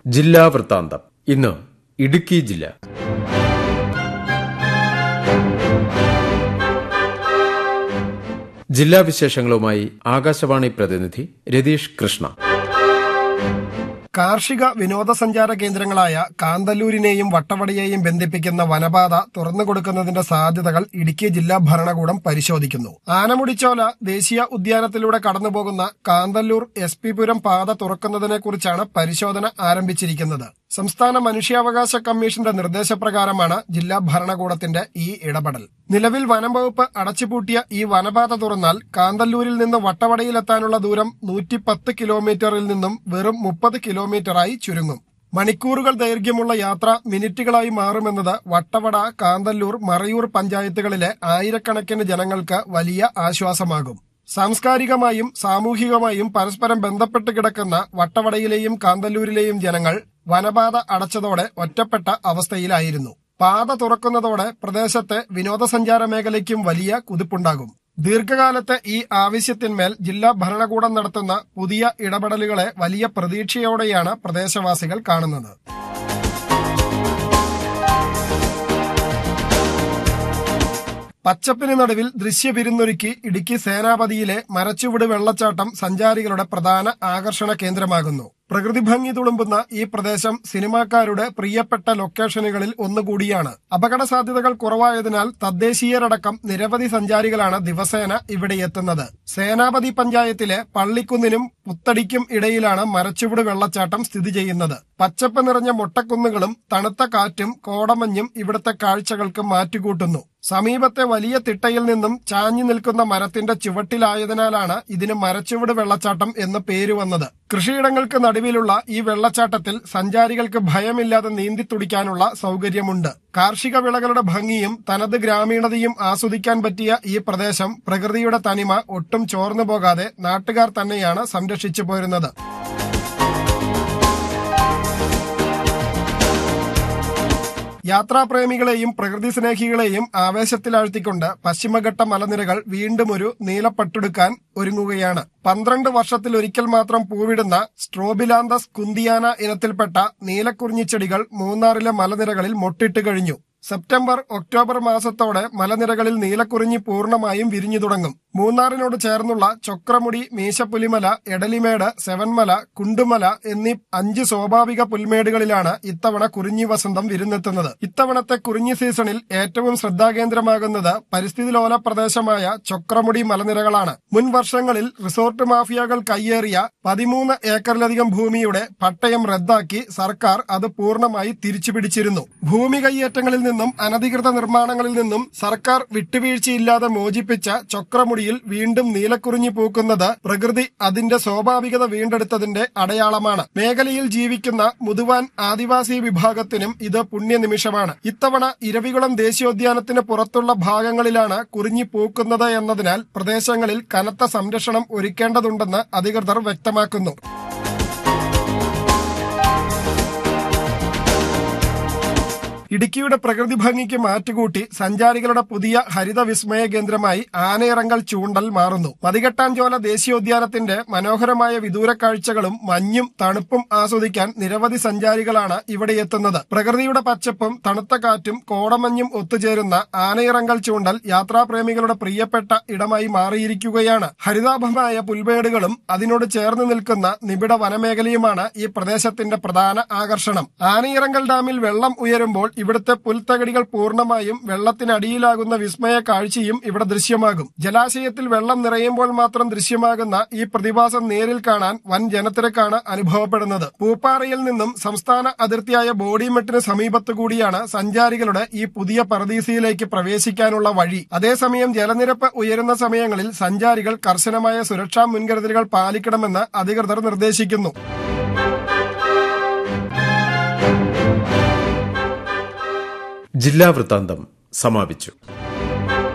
ജില്ലാ വൃത്താന്തം ഇന്ന് ഇടുക്കി ജില്ല ജില്ലാ വിശേഷങ്ങളുമായി ആകാശവാണി പ്രതിനിധി രതീഷ് കൃഷ്ണ കാർഷിക വിനോദസഞ്ചാര കേന്ദ്രങ്ങളായ കാന്തല്ലൂരിനെയും വട്ടവടയെയും ബന്ധിപ്പിക്കുന്ന വനപാത തുറന്നു കൊടുക്കുന്നതിന്റെ സാധ്യതകൾ ഇടുക്കി ജില്ലാ ഭരണകൂടം പരിശോധിക്കുന്നു ആനമുടിച്ചോല ദേശീയ ഉദ്യാനത്തിലൂടെ കടന്നുപോകുന്ന കാന്തല്ലൂർ എസ് പി പുരം പാത തുറക്കുന്നതിനെക്കുറിച്ചാണ് പരിശോധന ആരംഭിച്ചിരിക്കുന്നത് സംസ്ഥാന മനുഷ്യാവകാശ കമ്മീഷന്റെ നിർദ്ദേശപ്രകാരമാണ് ജില്ലാ ഭരണകൂടത്തിന്റെ ഈ ഇടപെടൽ നിലവിൽ വനം വകുപ്പ് അടച്ചുപൂട്ടിയ ഈ വനപാത തുറന്നാൽ കാന്തല്ലൂരിൽ നിന്ന് വട്ടവടയിലെത്താനുള്ള ദൂരം നൂറ്റി പത്ത് കിലോമീറ്ററിൽ നിന്നും വെറും മുപ്പത് കിലോമീറ്ററായി ചുരുങ്ങും മണിക്കൂറുകൾ ദൈർഘ്യമുള്ള യാത്ര മിനിറ്റുകളായി മാറുമെന്നത് വട്ടവട കാന്തല്ലൂർ മറയൂർ പഞ്ചായത്തുകളിലെ ആയിരക്കണക്കിന് ജനങ്ങൾക്ക് വലിയ ആശ്വാസമാകും സാംസ്കാരികമായും സാമൂഹികമായും പരസ്പരം ബന്ധപ്പെട്ട് കിടക്കുന്ന വട്ടവടയിലെയും കാന്തല്ലൂരിലെയും ജനങ്ങൾ വനപാത അടച്ചതോടെ ഒറ്റപ്പെട്ട അവസ്ഥയിലായിരുന്നു പാത തുറക്കുന്നതോടെ പ്രദേശത്തെ വിനോദസഞ്ചാര മേഖലയ്ക്കും വലിയ കുതിപ്പുണ്ടാകും ദീർഘകാലത്തെ ഈ ആവശ്യത്തിന്മേൽ ജില്ലാ ഭരണകൂടം നടത്തുന്ന പുതിയ ഇടപെടലുകളെ വലിയ പ്രതീക്ഷയോടെയാണ് പ്രദേശവാസികൾ കാണുന്നത് പച്ചപ്പിന് നടുവിൽ ദൃശ്യവിരുന്നൊരുക്കി ഇടുക്കി സേനാപതിയിലെ മരച്ചുവിട് വെള്ളച്ചാട്ടം സഞ്ചാരികളുടെ പ്രധാന ആകർഷണ കേന്ദ്രമാകുന്നു പ്രകൃതി ഭംഗി തുളുമ്പുന്ന ഈ പ്രദേശം സിനിമാക്കാരുടെ പ്രിയപ്പെട്ട ലൊക്കേഷനുകളിൽ ഒന്നുകൂടിയാണ് അപകട സാധ്യതകൾ കുറവായതിനാൽ തദ്ദേശീയരടക്കം നിരവധി സഞ്ചാരികളാണ് ദിവസേന ഇവിടെ എത്തുന്നത് സേനാപതി പഞ്ചായത്തിലെ പള്ളിക്കുന്നിനും പുത്തടിക്കും ഇടയിലാണ് മരച്ചുവിട് വെള്ളച്ചാട്ടം സ്ഥിതി ചെയ്യുന്നത് പച്ചപ്പ് നിറഞ്ഞ മൊട്ടക്കുന്നുകളും തണുത്ത കാറ്റും കോടമഞ്ഞും ഇവിടുത്തെ കാഴ്ചകൾക്ക് മാറ്റുകൂട്ടുന്നു സമീപത്തെ വലിയ തിട്ടയിൽ നിന്നും ചാഞ്ഞു നിൽക്കുന്ന മരത്തിന്റെ ചുവട്ടിലായതിനാലാണ് ഇതിന് മരച്ചുവട് വെള്ളച്ചാട്ടം എന്ന് പേര് വന്നത് കൃഷിയിടങ്ങൾക്ക് നടുവിലുള്ള ഈ വെള്ളച്ചാട്ടത്തിൽ സഞ്ചാരികൾക്ക് ഭയമില്ലാതെ നീന്തിത്തുടിക്കാനുള്ള സൗകര്യമുണ്ട് കാർഷിക വിളകളുടെ ഭംഗിയും തനത് ഗ്രാമീണതയും ആസ്വദിക്കാൻ പറ്റിയ ഈ പ്രദേശം പ്രകൃതിയുടെ തനിമ ഒട്ടും ചോർന്നു പോകാതെ നാട്ടുകാർ തന്നെയാണ് സംരക്ഷിച്ചു പോരുന്നത് യാത്രാപ്രേമികളെയും പ്രകൃതി സ്നേഹികളെയും ആവേശത്തിലാഴ്ത്തിക്കൊണ്ട് പശ്ചിമഘട്ട മലനിരകൾ വീണ്ടും ഒരു നീലപ്പട്ടെടുക്കാൻ ഒരുങ്ങുകയാണ് പന്ത്രണ്ട് വർഷത്തിലൊരിക്കൽ മാത്രം പൂവിടുന്ന സ്ട്രോബിലാന്തസ് കുന്തിയാന ഇനത്തിൽപ്പെട്ട നീലക്കുറിഞ്ഞിച്ചെടികൾ മൂന്നാറിലെ മലനിരകളിൽ മൊട്ടിട്ട് കഴിഞ്ഞു സെപ്റ്റംബർ ഒക്ടോബർ മാസത്തോടെ മലനിരകളിൽ നീലക്കുറിഞ്ഞി പൂർണ്ണമായും വിരിഞ്ഞു തുടങ്ങും മൂന്നാറിനോട് ചേർന്നുള്ള ചൊക്രമുടി മീശപ്പുലിമല എടലിമേട് സെവൻമല കുണ്ടുമല എന്നീ അഞ്ച് സ്വാഭാവിക പുൽമേടുകളിലാണ് ഇത്തവണ കുറിഞ്ഞി വസന്തം വിരുന്നെത്തുന്നത് ഇത്തവണത്തെ കുറിഞ്ഞി സീസണിൽ ഏറ്റവും ശ്രദ്ധാകേന്ദ്രമാകുന്നത് പരിസ്ഥിതി ലോല പ്രദേശമായ ചൊക്രമുടി മലനിരകളാണ് മുൻ വർഷങ്ങളിൽ റിസോർട്ട് മാഫിയകൾ കയ്യേറിയ പതിമൂന്ന് ഏക്കറിലധികം ഭൂമിയുടെ പട്ടയം റദ്ദാക്കി സർക്കാർ അത് പൂർണ്ണമായി തിരിച്ചുപിടിച്ചിരുന്നു ഭൂമി കയ്യേറ്റങ്ങളിൽ നിന്നും അനധികൃത നിർമ്മാണങ്ങളിൽ നിന്നും സർക്കാർ വിട്ടുവീഴ്ചയില്ലാതെ മോചിപ്പിച്ച ചൊക്രമുടിയിൽ വീണ്ടും നീലക്കുറിഞ്ഞി പൂക്കുന്നത് പ്രകൃതി അതിന്റെ സ്വാഭാവികത വീണ്ടെടുത്തതിന്റെ അടയാളമാണ് മേഖലയിൽ ജീവിക്കുന്ന മുതുവാൻ ആദിവാസി വിഭാഗത്തിനും ഇത് പുണ്യനിമിഷമാണ് ഇത്തവണ ഇരവികുളം ദേശീയോദ്യാനത്തിന് പുറത്തുള്ള ഭാഗങ്ങളിലാണ് കുറിഞ്ഞി പൂക്കുന്നത് എന്നതിനാൽ പ്രദേശങ്ങളിൽ കനത്ത സംരക്ഷണം ഒരുക്കേണ്ടതുണ്ടെന്ന് അധികൃതർ വ്യക്തമാക്കുന്നു ഇടുക്കിയുടെ പ്രകൃതി ഭംഗിക്ക് മാറ്റുകൂട്ടി സഞ്ചാരികളുടെ പുതിയ ഹരിത വിസ്മയ കേന്ദ്രമായി ആനയിറങ്കൽ ചൂണ്ടൽ മാറുന്നു മതികെട്ടാഞ്ചോല ദേശീയോദ്യാനത്തിന്റെ മനോഹരമായ വിദൂര കാഴ്ചകളും മഞ്ഞും തണുപ്പും ആസ്വദിക്കാൻ നിരവധി സഞ്ചാരികളാണ് ഇവിടെ എത്തുന്നത് പ്രകൃതിയുടെ പച്ചപ്പും തണുത്ത കാറ്റും കോടമഞ്ഞും ഒത്തുചേരുന്ന ആനയിറങ്കൽ ചൂണ്ടൽ യാത്രാപ്രേമികളുടെ പ്രിയപ്പെട്ട ഇടമായി മാറിയിരിക്കുകയാണ് ഹരിതാഭമായ പുൽമേടുകളും അതിനോട് ചേർന്ന് നിൽക്കുന്ന നിബിഡ വനമേഖലയുമാണ് ഈ പ്രദേശത്തിന്റെ പ്രധാന ആകർഷണം ആനയിറങ്കൽ ഡാമിൽ വെള്ളം ഉയരുമ്പോൾ ഇവിടുത്തെ പുൽത്തകടികൾ പൂർണ്ണമായും വെള്ളത്തിനടിയിലാകുന്ന വിസ്മയ കാഴ്ചയും ഇവിടെ ദൃശ്യമാകും ജലാശയത്തിൽ വെള്ളം നിറയുമ്പോൾ മാത്രം ദൃശ്യമാകുന്ന ഈ പ്രതിഭാസം നേരിൽ കാണാൻ വൻ ജനത്തിരക്കാണ് അനുഭവപ്പെടുന്നത് പൂപ്പാറയിൽ നിന്നും സംസ്ഥാന അതിർത്തിയായ ബോഡിമെട്ടിന് സമീപത്തുകൂടിയാണ് സഞ്ചാരികളുടെ ഈ പുതിയ പറദീസയിലേക്ക് പ്രവേശിക്കാനുള്ള വഴി അതേസമയം ജലനിരപ്പ് ഉയരുന്ന സമയങ്ങളിൽ സഞ്ചാരികൾ കർശനമായ സുരക്ഷാ മുൻകരുതലുകൾ പാലിക്കണമെന്ന് അധികൃതർ നിർദ്ദേശിക്കുന്നു ജില്ലാ വൃത്താന്തം സമാപിച്ചു